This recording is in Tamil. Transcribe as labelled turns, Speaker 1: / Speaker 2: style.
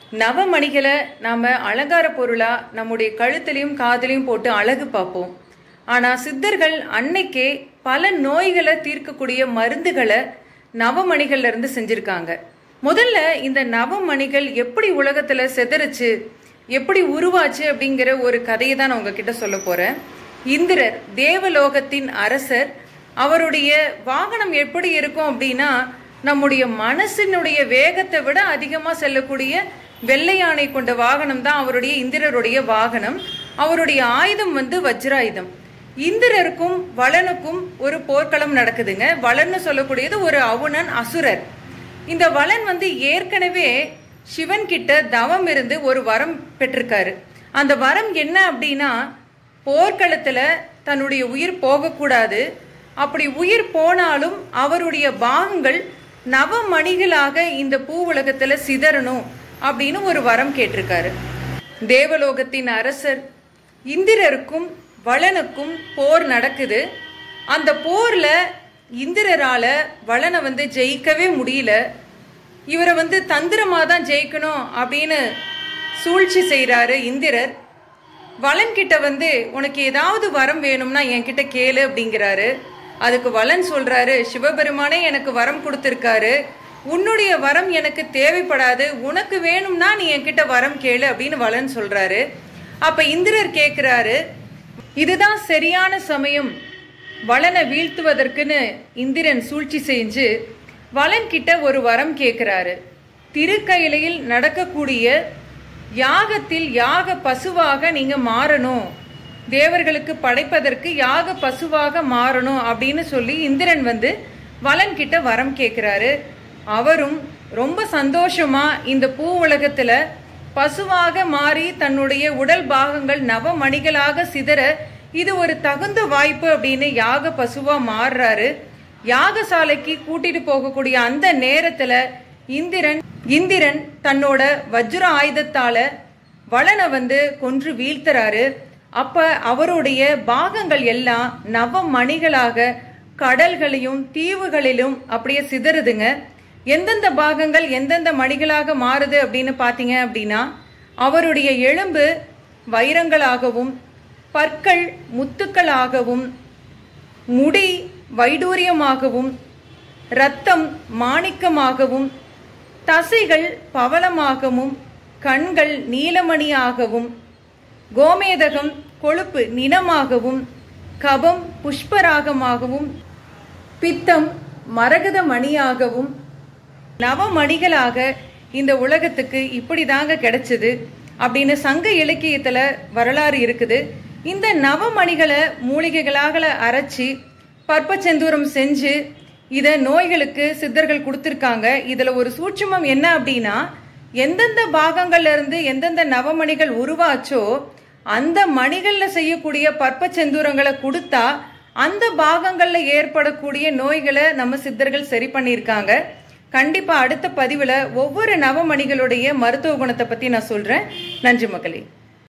Speaker 1: நவமணிகளை நாம் அலங்கார பொருளாக நம்முடைய கழுத்துலையும் காதுலையும் போட்டு அழகு பார்ப்போம் ஆனால் சித்தர்கள் அன்னைக்கே பல நோய்களை தீர்க்கக்கூடிய மருந்துகளை நவமணிகள்ல இருந்து செஞ்சுருக்காங்க முதல்ல இந்த நவமணிகள் எப்படி உலகத்தில் செதறிச்சு எப்படி உருவாச்சு அப்படிங்கிற ஒரு கதையை தான் நான் உங்ககிட்ட சொல்ல போகிறேன் இந்திரர் தேவலோகத்தின் அரசர் அவருடைய வாகனம் எப்படி இருக்கும் அப்படின்னா நம்முடைய மனசினுடைய வேகத்தை விட அதிகமாக செல்லக்கூடிய வெள்ளை யானை கொண்ட வாகனம் தான் அவருடைய இந்திரருடைய வாகனம் அவருடைய ஆயுதம் வந்து வஜ்ராயுதம் இந்திரருக்கும் வளனுக்கும் ஒரு போர்க்களம் நடக்குதுங்க வளன்னு சொல்லக்கூடியது ஒரு அவுணன் அசுரர் இந்த வளன் வந்து ஏற்கனவே சிவன் கிட்ட தவம் இருந்து ஒரு வரம் பெற்றிருக்காரு அந்த வரம் என்ன அப்படின்னா போர்க்களத்துல தன்னுடைய உயிர் போகக்கூடாது அப்படி உயிர் போனாலும் அவருடைய பாகங்கள் நவமணிகளாக இந்த பூ உலகத்துல சிதறணும் அப்படின்னு ஒரு வரம் கேட்டிருக்காரு தேவலோகத்தின் அரசர் இந்திரருக்கும் வளனுக்கும் போர் நடக்குது அந்த போர்ல இந்திரரால வளனை வந்து ஜெயிக்கவே முடியல இவரை வந்து தந்திரமா தான் ஜெயிக்கணும் அப்படின்னு சூழ்ச்சி செய்கிறாரு இந்திரர் வளன் கிட்ட வந்து உனக்கு ஏதாவது வரம் வேணும்னா என்கிட்ட கேளு அப்படிங்கிறாரு அதுக்கு வளன் சொல்றாரு சிவபெருமானே எனக்கு வரம் கொடுத்துருக்காரு உன்னுடைய வரம் எனக்கு தேவைப்படாது உனக்கு வேணும்னா நீ என்கிட்ட வரம் கேளு அப்படின்னு வளன் சொல்றாரு அப்ப இந்திரர் கேட்கிறாரு இதுதான் சரியான சமயம் வளனை வீழ்த்துவதற்குன்னு இந்திரன் சூழ்ச்சி செஞ்சு வளன் கிட்ட ஒரு வரம் கேட்கிறாரு திருக்கையிலையில் நடக்கக்கூடிய யாகத்தில் யாக பசுவாக நீங்க மாறணும் தேவர்களுக்கு படைப்பதற்கு யாக பசுவாக மாறணும் அப்படின்னு சொல்லி இந்திரன் வந்து வளன் கிட்ட வரம் கேட்கிறாரு அவரும் ரொம்ப சந்தோஷமா இந்த பூ உலகத்துல பசுவாக மாறி தன்னுடைய உடல் பாகங்கள் நவமணிகளாக சிதற இது ஒரு தகுந்த வாய்ப்பு அப்படின்னு யாக பசுவா மாறுறாரு யாகசாலைக்கு கூட்டிட்டு போகக்கூடிய அந்த நேரத்துல இந்திரன் இந்திரன் தன்னோட வஜ்ர ஆயுதத்தால வளனை வந்து கொன்று வீழ்த்துறாரு அப்ப அவருடைய பாகங்கள் எல்லாம் நவமணிகளாக கடல்களையும் தீவுகளிலும் அப்படியே சிதறுதுங்க எந்தெந்த பாகங்கள் எந்தெந்த மணிகளாக மாறுது அப்படின்னு பார்த்தீங்க அப்படின்னா அவருடைய எலும்பு வைரங்களாகவும் பற்கள் முத்துக்களாகவும் முடி வைடூரியமாகவும் இரத்தம் மாணிக்கமாகவும் தசைகள் பவளமாகவும் கண்கள் நீலமணியாகவும் கோமேதகம் கொழுப்பு நிறமாகவும் கபம் புஷ்பராகமாகவும் பித்தம் மரகத மணியாகவும் நவமணிகளாக இந்த உலகத்துக்கு இப்படி தாங்க கிடைச்சது அப்படின்னு சங்க இலக்கியத்துல வரலாறு இருக்குது இந்த நவமணிகளை மூலிகைகளாக அரைச்சி பற்பச்செந்தூரம் செஞ்சு இதை நோய்களுக்கு சித்தர்கள் கொடுத்துருக்காங்க இதுல ஒரு சூட்சுமம் என்ன அப்படின்னா எந்தெந்த பாகங்கள்ல இருந்து எந்தெந்த நவமணிகள் உருவாச்சோ அந்த மணிகள்ல செய்யக்கூடிய பற்ப செந்தூரங்களை கொடுத்தா அந்த பாகங்கள்ல ஏற்படக்கூடிய நோய்களை நம்ம சித்தர்கள் சரி பண்ணியிருக்காங்க கண்டிப்பா அடுத்த பதிவுல ஒவ்வொரு நவமணிகளுடைய மருத்துவ குணத்தை பத்தி நான் சொல்றேன் நன்றி மக்களே